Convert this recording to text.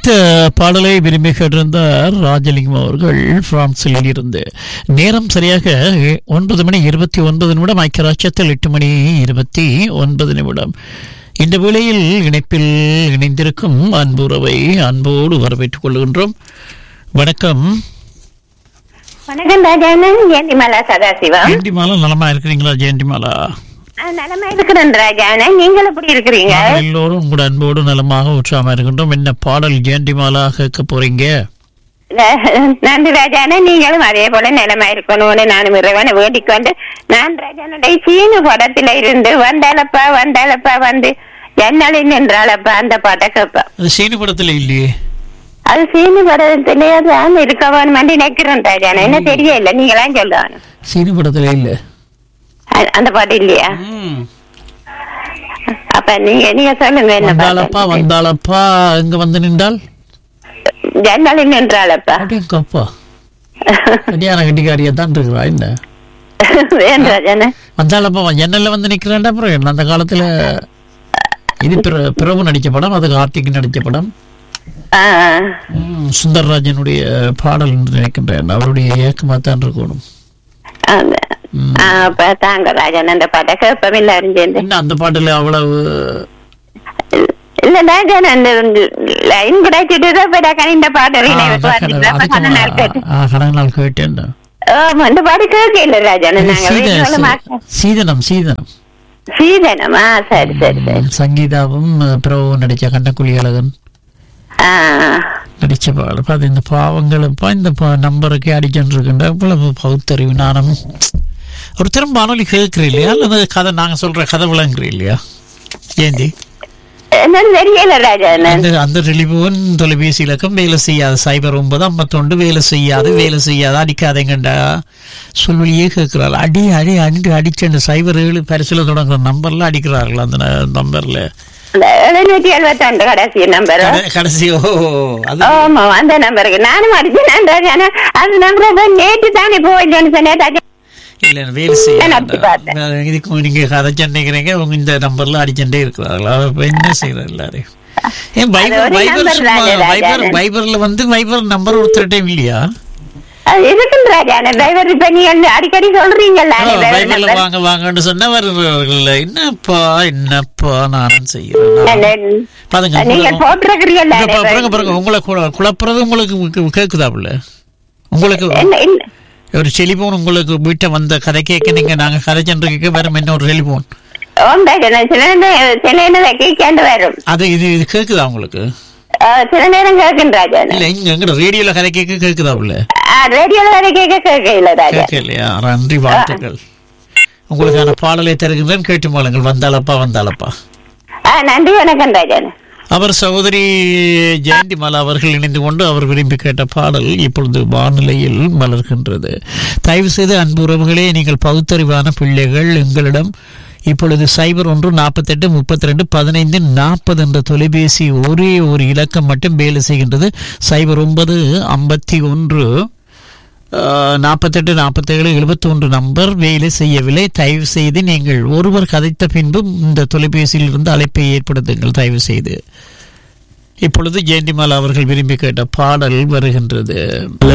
அடுத்த பாடலை விரும்பி கேட்டிருந்தார் ராஜலிங்கம் அவர்கள் பிரான்சில் இருந்து நேரம் சரியாக ஒன்பது மணி இருபத்தி ஒன்பது நிமிடம் ஐக்கியராட்சத்தில் எட்டு மணி இருபத்தி ஒன்பது நிமிடம் இந்த வேளையில் இணைப்பில் இணைந்திருக்கும் அன்புறவை அன்போடு வரவேற்றுக் கொள்கின்றோம் வணக்கம் வணக்கம் ராஜானன் ஜெயந்திமாலா சதாசிவம் ஜெயந்திமாலா நலமா இருக்கிறீங்களா ஜெயந்திமாலா ஆ, நலமா இருக்கிறேன் ராஜானன் நீங்கள் எப்படி இருக்கிறீங்க நாங்கள் எல்லோரும் உங்களோட அன்போடு நலமாக உற்சாகமா இருக்கின்றோம் என்ன பாடல் ஜெயந்திமாலா கேட்க போறீங்க ந- நன்றி ராஜானன் நீங்களும் அதே போல நலமா இருக்கணும்னு நானும் இறைவனை வேண்டிக் கொண்டு நான் ராஜானுடைய சீனு படத்துல இருந்து வந்தாலப்பா வந்தாலப்பா வந்து ஜன்னலில் நின்றாலப்பா அந்த பாட்டை கேட்பா அது சீனி படத்துல இல்லையே அது சீனு படத்திலேயே தான் இருக்கவன் வந்து நினைக்கிறேன் ராஜானன் என்ன தெரியல நீங்களாம் சொல்லணும் சீனி படத்துல இல்ல அ- அந்த பாட்டு இல்லையா அப்ப நீங்க நீங்க சொல்லுங்க என்ன வந்தாளப்பா பாட்டு வந்தாளப்பா எங்க வந்து நின்றால் ஜன்னலில் நின்றாலப்பா அப்படியேங்கப்பா கல்யாண கட்டிக்காரியா தான் இருக்கிறா என்ன ஏன் ராஜானன் வந்தாளப்பா ஜன்னல்ல வந்து நிக்கிறேன்டா அப்புறம் என்ன அந்த காலத்துல இது பிர- பிரபு நடிச்ச படம் அது கார்த்திக் நடிச்ச படம் ஆ, ம், சுந்தர்ராஜனுடைய பாடல் என்று நினைக்கின்றேன் அவருடைய இயக்கமா தான் இருக்கணும் அந்த- ஆ, அப்ப தாங்க ராஜன் அந்த பாட்டை கேட்போம் எல்லாரும் சேர்ந்து என்ன அந்த பாட்டுல அவ்வளவு இல்ல ராஜன் அந்த லைன் கிடைச்சிட்டு தான் போய் நான் இந்த பாட்டு ஆ, எனக்கு அதான் வந்துட்டு அப்ப சொன்ன நாள் கேட்டு ஆ, கடந்த நாள் கேட்டேன் ஆமா, இந்த பாட்டு கேட்க இல்ல ராஜன் நாங்க சீத- வீட்டுல மாத்த- சீதனம் சீதனம் சீதனமா சரி சரி சரி சங்கீதாவும் பிரபு நடிச்ச கண்டக்குழி அழகன் ஆ, நடிச்ச பாடல் பார்த்து இந்த பாவங்களுப்பா இந்த ப- நம்பருக்கு அடிச்சுட்டு இருக்கின்ற இவ்வளவு பகுத்தறிவு நானும் ஒரு திறம் வானொலி கேட்கிறீ இல்லையா அல்லது கதை நாங்க சொல்ற கதை விளங்குறீ இல்லையா ஏந்தி என்னன்னு தெரியல ராஜன் அந்த அந்த டெலிபோன் தொலைபேசி இலக்கம் வேலை செய்யாது சைபர் ஒன்பது ஐம்பத்தொண்டு வேலை செய்யாது வேலை செய்யாது அடிக்காதேங்கண்டா சொல்வழியே கேட்கிறாள் அடி அடி அடி அடிச்சு அந்த சைபர் ஏழு பரிசில் தொடங்குற நம்பர்ல அடிக்கிறார்கள் அந்த ந- நம்பர்ல இந்த எழுநூற்றி எழுபத்தொன்று கடைசி நம்பர் கட- கடைசி ஓ அது ஆமா அந்த நம்பருக்கு நானும் அடிச்சேன் ராஜானா அந்த நம்பர் நேற்று தானே போயிட்டேன்னு சொன்னேன் ராஜா இல்ல வேலை செய்ய நான் அப்படி பார்த்தேன். வேண்டாம். இதுக்கு நீங்க கதை நினைக்கிறீங்க உங்க இந்த நம்பர்ல அடிச்சுட்டே இருக்கிறாங்களா அப்ப என்ன செய்யறது எல்லாரையும் ஏன் வைபர் அது ஒரு வைபர் number சும்மா தானே, வைபர் ராஜா. வைபர்ல வந்து வைபர் நம்பர் ஒருத்தர்கிட்ட இல்லையா அது இருக்குன்னு ராஜான டிரைவர் இப்ப நீ வந்து அடிக்கடி சொல்றீங்கல்ல ஆ, driver வைபர்ல number. வாங்க வாங்கன்னு சொன்னா வருவார்கள் என்னப்பா என்னப்பா நானும் செய்யறேன் அந்த- பாருங்க நீங்க உங்களை- போட்டிருக்கிறீங்கல்ல இங்க பா- பாருங்க பாருங்க உங்களை குழ- குழப்புறது உங்களுக்கு கேக்குதாப்புல உங்களுக்கு என்ன இல்ல ஒரு டெலிபோன் உங்களுக்கு வீட்டை வந்த கதை கேட்க நீங்க நாங்க கதை சென்று கேட்க வேற என்ன ஒரு டெலிபோன் ஓம் ராஜான சில நேரம் சில நேரம் கேட்காண்டு வரும் அது இது இது கேக்குதா உங்களுக்கு ஆ, சில நேரம் கேட்கும் ராஜான இல்ல இங்க எங்கட ரேடியோல கதை கேட்க கேக்குதா உள்ள ரேடியோல வரை கேட்க கேட்கல ராஜா கேட்க இல்லையா நன்றி வாழ்த்துக்கள் உங்களுக்கான பாடலை தருகின்றேன் கேட்டு மாளுங்கள் வந்தாலப்பா வந்தாலப்பா ஆ, நன்றி வணக்கம் ராஜான அவர் சகோதரி ஜெயந்தி மாலா அவர்கள் இணைந்து கொண்டு அவர் விரும்பி கேட்ட பாடல் இப்பொழுது வானிலையில் மலர்கின்றது தயவு செய்து அன்பு உறவுகளே நீங்கள் பகுத்தறிவான பிள்ளைகள் எங்களிடம் இப்பொழுது சைபர் ஒன்று நாற்பத்தெட்டு முப்பத்தி ரெண்டு பதினைந்து நாற்பது என்ற தொலைபேசி ஒரே ஒரு இலக்கம் மட்டும் வேலை செய்கின்றது சைபர் ஒன்பது ஐம்பத்தி ஒன்று நாற்பத்தெட்டு நாற்பத்தேழு எழுபத்தி ஒன்று நம்பர் வேலை செய்யவில்லை தயவு செய்து நீங்கள் ஒருவர் கதைத்த பின்பு இந்த தொலைபேசியில் இருந்து அழைப்பை ஏற்படுத்துங்கள் தயவு செய்து இப்பொழுது ஜெயந்திமாலா அவர்கள் விரும்பி கேட்ட பாடல் வருகின்றது